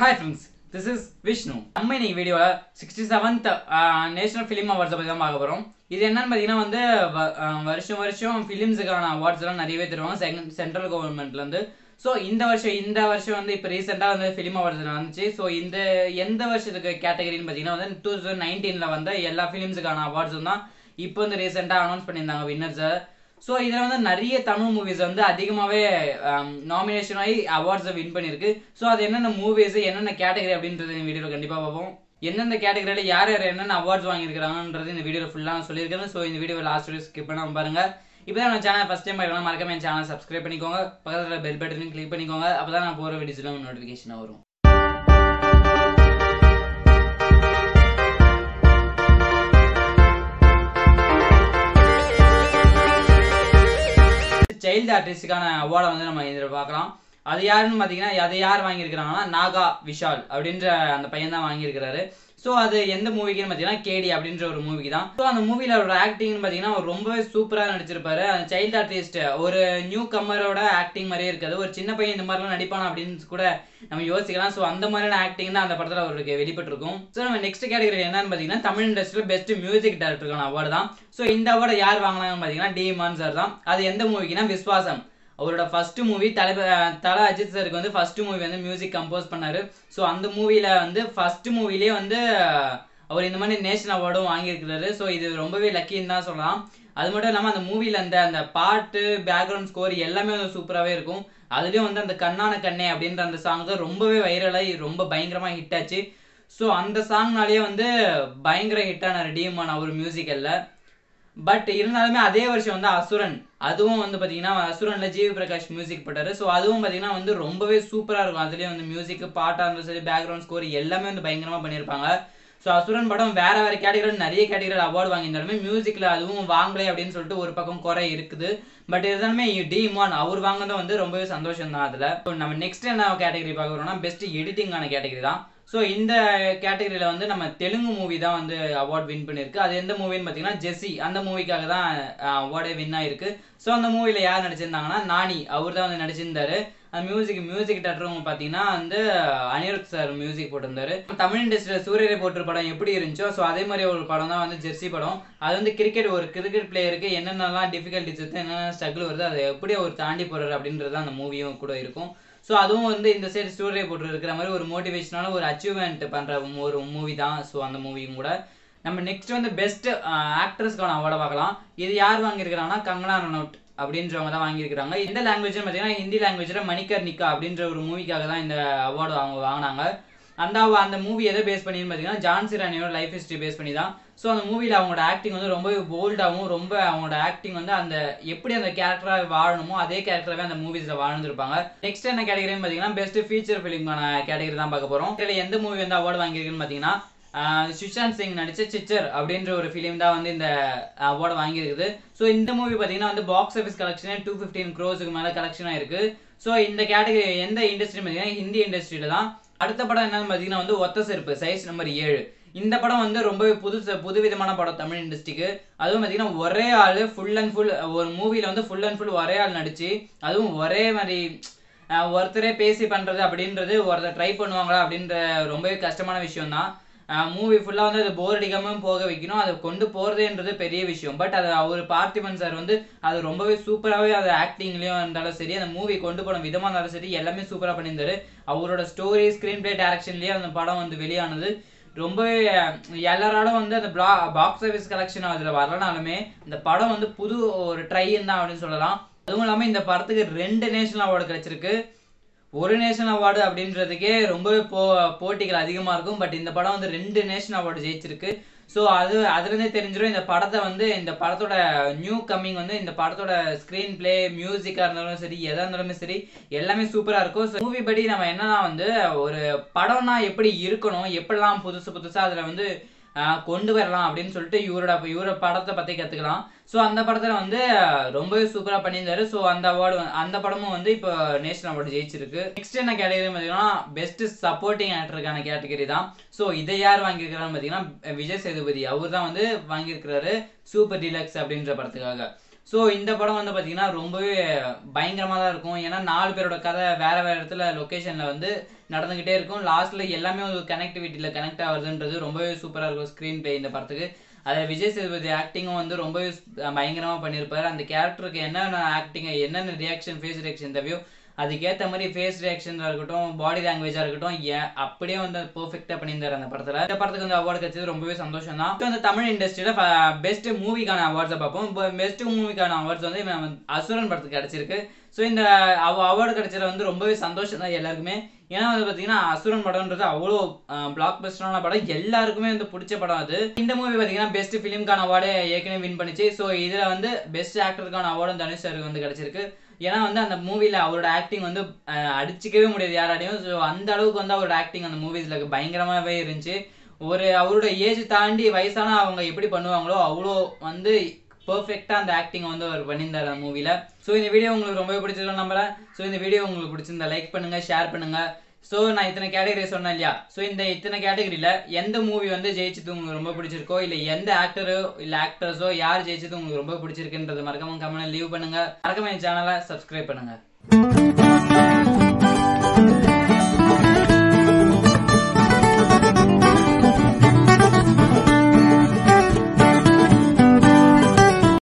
hi friends this is Vishnu நம்ம இன்னைக்கு வீடியோவில் சிக்ஸ்டி செவன்த் நேஷனல் ஃபிலிம் அவார்ட்ஸை பற்றி தான் பார்க்க போகிறோம் இது என்னன்னு பார்த்தீங்கன்னா வந்து வ- ஆஹ் வருஷம் வருஷம் ஃபிலிம்ஸுக்கான அவார்ட்ஸ் எல்லாம் நிறையவே தருவாங்க செகண்ட் சென்ட்ரல் கவர்மெண்ட்லேருந்து ஸோ இந்த வருஷம் இந்த வருஷம் வந்து இப்போ ரீசெண்டாக வந்து ஃபிலிம் அவார்ட்ஸ் நடந்துச்சு ஸோ இந்த எந்த வருஷத்துக்கு கேட்டகரின்னு பார்த்தீங்கன்னா வந்து டூ தௌசண்ட் நைன்டீனில் வந்த எல்லா ஃபிலிம்ஸுக்கான அவார்ட்ஸும் தான் இப்போ வந்து ரீசெண்டாக அனௌன்ஸ் பண்ணியிருந்தாங்க வின்னர்ஸை ஸோ இதில் வந்து நிறைய தமிழ் மூவிஸ் வந்து அதிகமாகவே நாமினேஷன் ஆகி அவார்ட்ஸை வின் பண்ணியிருக்கு ஸோ அது என்னென்ன மூவிஸ் என்னென்ன கேட்டகரி அப்படின்றது இந்த வீடியோவில் கண்டிப்பாக பார்ப்போம் எந்தெந்த கேட்டகரியில் யார் யார் என்னென்ன அவார்ட்ஸ் வாங்கியிருக்காங்கன்றது இந்த வீடியோவில் ஃபுல்லாக நான் சொல்லியிருக்கேன் ஸோ இந்த வீடியோவில் லாஸ்ட் வீடியோ ஸ்கிப் பண்ணாமல் பாருங்க இப்போ தான் நம்ம சேனல் ஃபஸ்ட் டைம் பார்க்கலாம் மறக்காம என் சேனல் சப்ஸ்கிரைப் பண்ணிக்கோங்க பக்கத்தில் பெல் பட்டனையும் கிளிக் பண்ணிக்கோங்க அப்போ தான் நான் போகிற வீடியோஸ்லாம் நோட்டிஃபிகேஷன் வரும் சைல்டு ஆர்டிஸ்டுக்கான அவார்டை வந்து நம்ம இதில் பார்க்கலாம் அது யாருன்னு பார்த்தீங்கன்னா அதை யார் வாங்கியிருக்கிறாங்கன்னா நாகா விஷால் அப்படின்ற அந்த பையன் தான் வாங்கியிருக்கிறாரு ஸோ அது எந்த மூவிக்குன்னு பார்த்தீங்கன்னா கேடி அப்படின்ற ஒரு மூவிக்கு தான் ஸோ அந்த மூவியில் அவரோட ஆக்டிங்னு பார்த்தீங்கன்னா அவர் ரொம்பவே சூப்பராக நடிச்சிருப்பாரு அந்த சைல்டு ஆர்டிஸ்ட் ஒரு நியூ கம்மரோட ஆக்டிங் மாதிரியே இருக்காது ஒரு சின்ன பையன் இந்த மாதிரிலாம் நடிப்பானா அப்படின்னு கூட நம்ம யோசிக்கலாம் ஸோ அந்த மாதிரியான ஆக்டிங் தான் அந்த படத்தில் அவருக்கு வெளிப்பட்டிருக்கும் ஸோ நம்ம நெக்ஸ்ட் கேட்டகரி என்னன்னு பார்த்தீங்கன்னா தமிழ் இண்டஸ்ட்ரியில் பெஸ்ட் மியூசிக் டைரக்டருக்கான அவார்டு தான் ஸோ இந்த அவார்டை யார் வாங்கினாங்கன்னு பார்த்தீங்கன்னா டி மான் சார் தான் அது எந்த மூவிக்குன்னா விஸ்வாசம் அவரோட ஃபர்ஸ்ட் மூவி தலை தலை அஜித் சாருக்கு வந்து ஃபர்ஸ்ட் மூவி வந்து மியூசிக் கம்போஸ் பண்ணாரு ஸோ அந்த மூவியில் வந்து ஃபர்ஸ்ட் மூவிலே வந்து அவர் இந்த மாதிரி நேஷனல் அவார்டும் வாங்கியிருக்கிறாரு ஸோ இது ரொம்பவே லக்கின்னு தான் சொல்லலாம் அது மட்டும் இல்லாமல் அந்த மூவியில் அந்த அந்த பாட்டு பேக்ரவுண்ட் ஸ்கோர் எல்லாமே வந்து சூப்பராகவே இருக்கும் அதுலேயும் வந்து அந்த கண்ணான கண்ணே அப்படின்ற அந்த சாங் தான் ரொம்பவே வைரலாகி ரொம்ப பயங்கரமாக ஹிட் ஆச்சு ஸோ அந்த சாங்னாலேயே வந்து பயங்கர ஹிட்டான டிஎம்ஆன் அவர் மியூசிக்கல்ல பட் இருந்தாலுமே அதே வருஷம் வந்து அசுரன் அதுவும் வந்து பார்த்தீங்கன்னா அசுரன்ல ஜிவி பிரகாஷ் மியூசிக் போட்டாரு ஸோ அதுவும் பார்த்தீங்கன்னா வந்து ரொம்பவே சூப்பராக இருக்கும் அதுலேயும் வந்து மியூசிக் பாட்டாக இருந்தாலும் சரி பேக்ரவுண்ட் ஸ்கோர் எல்லாமே வந்து பயங்கரமாக பண்ணியிருப்பாங்க ஸோ அசுரன் படம் வேற வேற கேட்டகரியில் நிறைய கேட்டகரியில் அவார்டு வாங்கியிருந்தாலுமே மியூசிக்கில் அதுவும் வாங்கலை அப்படின்னு சொல்லிட்டு ஒரு பக்கம் குறை இருக்குது பட் இருந்தாலுமே டி மான் அவர் வாங்கினது வந்து ரொம்பவே சந்தோஷம் தான் அதில் ஸோ நம்ம நெக்ஸ்ட் என்ன கேட்டகரி பார்க்க போறோம்னா பெஸ்ட் எடிட்டிங்கான கேட்டகரி தான் ஸோ இந்த கேட்டகரியில் வந்து நம்ம தெலுங்கு மூவி தான் வந்து அவார்ட் வின் பண்ணியிருக்கு அது எந்த மூவின்னு பார்த்தீங்கன்னா ஜெஸ்ஸி அந்த மூவிக்காக தான் அவார்டே வின் ஆயிருக்கு ஸோ அந்த மூவியில் யார் நடிச்சிருந்தாங்கன்னா நானி அவர் தான் வந்து நடிச்சிருந்தாரு அந்த மியூசிக் மியூசிக் டேரக்டரும் பார்த்தீங்கன்னா வந்து அனிருத் சார் மியூசிக் போட்டிருந்தாரு தமிழ் இண்டஸ்ட்ரியில் சூரியரை போட்டு படம் எப்படி இருந்துச்சோ ஸோ அதே மாதிரி ஒரு படம் தான் வந்து ஜெர்சி படம் அது வந்து கிரிக்கெட் ஒரு கிரிக்கெட் பிளேயருக்கு என்னென்னலாம் டிஃபிகல்ட்டிஸ் வருது என்னென்ன ஸ்ட்ரகிள் வருது அதை எப்படி அவர் தாண்டி போறாரு அப்படின்றது தான் அந்த மூவியும் கூட இருக்கும் ஸோ அதுவும் வந்து இந்த சைடு ஸ்டோரியை போட்டு இருக்கிற மாதிரி ஒரு மோட்டிவேஷனால ஒரு அச்சீவ்மெண்ட் பண்ணுற ஒரு மூவி தான் ஸோ அந்த மூவியும் கூட நம்ம நெக்ஸ்ட் வந்து பெஸ்ட் ஆக்ட்ரஸ்க்கான அவார்டை பார்க்கலாம் இது யார் வாங்கியிருக்கிறாங்கன்னா கங்கனா ரனௌட் அப்படின்றவங்க தான் வாங்கியிருக்கிறாங்க எந்த லாங்குவேஜ்னு பார்த்தீங்கன்னா ஹிந்தி லாங்குவேஜில் மணிக்கர் நிக்கா அப்படின்ற ஒரு மூவிக்காக தான் இந்த அவார்டு அவங்க வாங்கினாங்க அந்த award- அந்த மூவி எதை பேஸ் பண்ணின்னு பார்த்தீங்கன்னா ஜான்சி ராணியோட லைஃப் ஹிஸ்ட்ரி பேஸ் பண்ணி தான் ஸோ அந்த மூவியில் அவங்களோட ஆக்டிங் வந்து ரொம்பவே போல்டாகவும் ரொம்ப அவங்களோட ஆக்டிங் வந்து அந்த எப்படி அந்த கேரக்டராக வாழணுமோ அதே கேரக்டராகவே அந்த மூவிஸில் வாழ்ந்துருப்பாங்க நெக்ஸ்ட் என்ன கேட்டகரின்னு பார்த்தீங்கன்னா பெஸ்ட் ஃபீச்சர் ஃபிலிமான கேட்டகரி தான் பார்க்க போகிறோம் இதில் எந்த மூவி வந்து அவார்டு வாங்கியிருக்குன்னு பார்த்தீங்கன்னா ஆஹ் சுஷாந்த் சிங் நடிச்ச சிச்சர் அப்படின்ற ஒரு ஃபிலிம் தான் வந்து இந்த அவார்டு வாங்கியிருக்குது ஸோ இந்த மூவி பார்த்தீங்கன்னா வந்து பாக்ஸ் ஆஃபீஸ் கலெக்ஷனே டூ ஃபிஃப்டீன் க்ரோஸுக்கு மேலே கலெக்ஷனாக இருக்குது ஸோ இந்த கேட்டகரி எந்த இண்டஸ்ட்ரி பார்த்தீங்கன்னா ஹிந்தி இண்டஸ்ட்ரியில தான் அடுத்த படம் என்னன்னு பார்த்தீங்கன்னா வந்து ஒத்த செருப்பு சைஸ் நம்பர் ஏழு இந்த படம் வந்து ரொம்பவே புதுசு புதுவிதமான படம் தமிழ் இண்டஸ்ட்ரிக்கு அதுவும் பார்த்தீங்கன்னா ஒரே ஆள் ஃபுல் அண்ட் ஃபுல் ஒரு மூவியில் வந்து ஃபுல் அண்ட் ஃபுல் ஒரே ஆள் நடிச்சு அதுவும் ஒரே மாதிரி அஹ், ஒருத்தரே பேசி பண்ணுறது அப்படின்றது ஒருத்தர் ட்ரை பண்ணுவாங்களா அப்படின்ற ரொம்பவே கஷ்டமான விஷயம் தான் மூவி ஃபுல்லாக வந்து அது போர் அடிக்காமல் போக வைக்கணும் அதை கொண்டு போகிறதுன்றது பெரிய விஷயம் பட் அது அவர் பார்த்திபன் சார் வந்து அது ரொம்பவே சூப்பராகவே அது ஆக்டிங்லேயும் இருந்தாலும் சரி அந்த மூவி கொண்டு போன விதமாக இருந்தாலும் சரி எல்லாமே சூப்பராக பண்ணியிருந்தாரு அவரோட ஸ்டோரி ஸ்க்ரீன் பிளே டேரக்ஷன்லேயே அந்த படம் வந்து வெளியானது ரொம்பவே அஹ், எல்லாராலும் வந்து அந்த பிளா பாக்ஸ் ஆஃபீஸ் கலெக்ஷன் அதில் வரலனாலுமே இந்த படம் வந்து புது ஒரு ட்ரைன்னு தான் அப்படின்னு சொல்லலாம் அதுவும் இல்லாமல் இந்த படத்துக்கு ரெண்டு நேஷனல் அவார்டு கிடைச்சிருக்கு ஒரு நேஷனல் அவார்டு அப்படின்றதுக்கே ரொம்பவே போ போட்டிகள் அதிகமாக இருக்கும் பட் இந்த படம் வந்து ரெண்டு நேஷனல் அவார்டு ஜெயிச்சிருக்கு ஸோ அது அதுலேருந்தே தெரிஞ்சிடும் இந்த படத்தை வந்து இந்த படத்தோட நியூ கம்மிங் வந்து இந்த படத்தோட ஸ்க்ரீன் பிளே மியூசிக்காக இருந்தாலும் சரி எதாக இருந்தாலுமே சரி எல்லாமே சூப்பராக இருக்கும் ஸோ மூவி படி நம்ம என்னன்னா வந்து ஒரு படம்னா எப்படி இருக்கணும் எப்படிலாம் புதுசு புதுசாக அதில் வந்து ஆஹ், கொண்டு வரலாம் அப்படின்னு சொல்லிட்டு இவரோட இவரோட படத்தை பற்றி கற்றுக்கலாம் ஸோ அந்த படத்தில் வந்து ரொம்பவே சூப்பராக பண்ணியிருந்தாரு ஸோ அந்த அவார்டு அந்த படமும் வந்து இப்போ நேஷனல் அவார்டு ஜெயிச்சிருக்கு நெக்ஸ்ட் என்ன கேட்டகரி பார்த்தீங்கன்னா பெஸ்ட் சப்போர்ட்டிங் ஆக்டருக்கான கேட்டகரி தான் ஸோ இதை யார் வாங்கியிருக்கிறான்னு பார்த்தீங்கன்னா விஜய் சேதுபதி அவர் தான் வந்து வாங்கியிருக்கிறாரு சூப்பர் டீலக்ஸ் அப்படின்ற படத்துக்காக ஸோ இந்த படம் வந்து பார்த்தீங்கன்னா ரொம்பவே பயங்கரமாக தான் இருக்கும் ஏன்னா நாலு பேரோட கதை வேற வேற இடத்துல லொக்கேஷனில் வந்து நடந்துக்கிட்டே இருக்கும் லாஸ்ட்ல எல்லாமே ஒரு கனெக்டிவிட்டியில் கனெக்ட் ஆகுதுன்றது ரொம்பவே சூப்பராக இருக்கும் ஸ்க்ரீன் பிளே இந்த படத்துக்கு அதில் விஜய் சேதுபதி ஆக்டிங்கும் வந்து ரொம்பவே பயங்கரமாக பண்ணியிருப்பாரு அந்த கேரக்டருக்கு என்னென்ன ஆக்டிங் என்னென்ன ரியாக்ஷன் ஃபேஸ் ரியாக்ஷன் தேவையோ அதுக்கேற்ற மாதிரி ஃபேஸ் ரியாக்ஷனாக இருக்கட்டும் பாடி லாங்குவேஜாக இருக்கட்டும் ஏன் அப்படியே வந்து பெர்ஃபெக்டாக பண்ணியிருந்தாரு அந்த படத்தில் இந்த படத்துக்கு வந்து அவார்டு கிடைச்சது ரொம்பவே சந்தோஷம் தான் இப்போ வந்து தமிழ் இண்டஸ்ட்ரியில் பெஸ்ட் மூவிக்கான அவார்ட்ஸை பார்ப்போம் இப்போ பெஸ்ட் மூவிக்கான அவார்ட்ஸ் வந்து இவன் வந்து அசுரன் படத்துக்கு கிடைச்சிருக்கு ஸோ இந்த அவார்டு கிடைச்சது வந்து ரொம்பவே சந்தோஷம் தான் எல்லாருக்குமே ஏன்னா வந்து பார்த்தீங்கன்னா அசுரன் படம்ன்றது அவ்வளோ பிளாக் பஸ்டரான படம் எல்லாருக்குமே வந்து பிடிச்ச படம் அது இந்த மூவி பார்த்தீங்கன்னா பெஸ்ட் ஃபிலிம்கான அவார்டு ஏற்கனவே வின் பண்ணிச்சு ஸோ இதில் வந்து பெஸ்ட் ஆக்டருக்கான அவார்டும் தனுஷ் சாருக்கு வந்து கிடைச்சிருக்கு ஏன்னா வந்து அந்த மூவியில் அவரோட ஆக்டிங் வந்து அஹ், அடிச்சுக்கவே முடியாது யாராலையும் ஸோ அந்த அளவுக்கு வந்து அவரோட ஆக்டிங் அந்த மூவிஸில் பயங்கரமாகவே இருந்துச்சு ஒரு அவரோட ஏஜ் தாண்டி வயசான அவங்க எப்படி பண்ணுவாங்களோ அவ்வளோ வந்து பெர்ஃபெக்டாக அந்த ஆக்டிங் வந்து அவர் பண்ணியிருந்தார் அந்த மூவியில் ஸோ இந்த வீடியோ உங்களுக்கு ரொம்பவே பிடிச்சிருக்கும் நம்புறேன் ஸோ இந்த வீடியோ உங்களுக்கு பிடிச்சிருந்தா லைக் பண்ணுங்கள் ஷேர் பண்ணுங்கள் ஸோ நான் இத்தனை கேட்டகரி சொன்னேன் இல்லையா ஸோ இந்த இத்தனை கேட்டகரியில் எந்த மூவி வந்து ஜெயிச்சது உங்களுக்கு ரொம்ப பிடிச்சிருக்கோ இல்லை எந்த ஆக்டரோ இல்லை ஆக்டர்ஸோ யார் ஜெயிச்சது உங்களுக்கு ரொம்ப பிடிச்சிருக்குன்றது மறக்காம கமெண்ட் லீவ் பண்ணுங்க மறக்காம என் சேனலை சப்ஸ்கிரைப் பண்ணுங்க